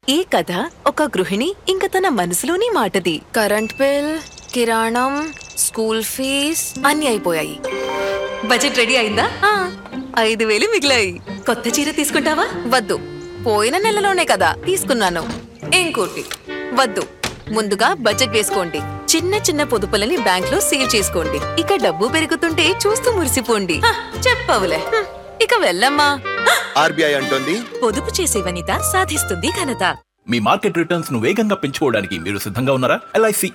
ఈ కథ ఒక గృహిణి ఇంక తన మనసులోని మాటది కరెంట్ బిల్ కిరాణం స్కూల్ ఫీజ్ అన్ని అయిపోయాయి బడ్జెట్ రెడీ అయిందా ఆ, ఐదు వేలు మిగిలాయి కొత్త చీర తీసుకుంటావా వద్దు పోయిన నెలలోనే కదా తీసుకున్నాను ఇంకోటి వద్దు ముందుగా బడ్జెట్ వేసుకోండి చిన్న చిన్న పొదుపులని బ్యాంక్ లో సేవ్ చేసుకోండి ఇక డబ్బు పెరుగుతుంటే చూస్తూ మురిసిపోండి హ, చెప్పవులే హ్మ్, ఇక వెళ్ళమ్మా ఆర్బీఐ అంటోంది పొదుపు చేసే వనిత సాధిస్తుంది ఘనత మీ మార్కెట్ రిటర్న్స్ ను వేగంగా పెంచుకోవడానికి మీరు సిద్ధంగా ఉన్నారా ఎల్ఐసి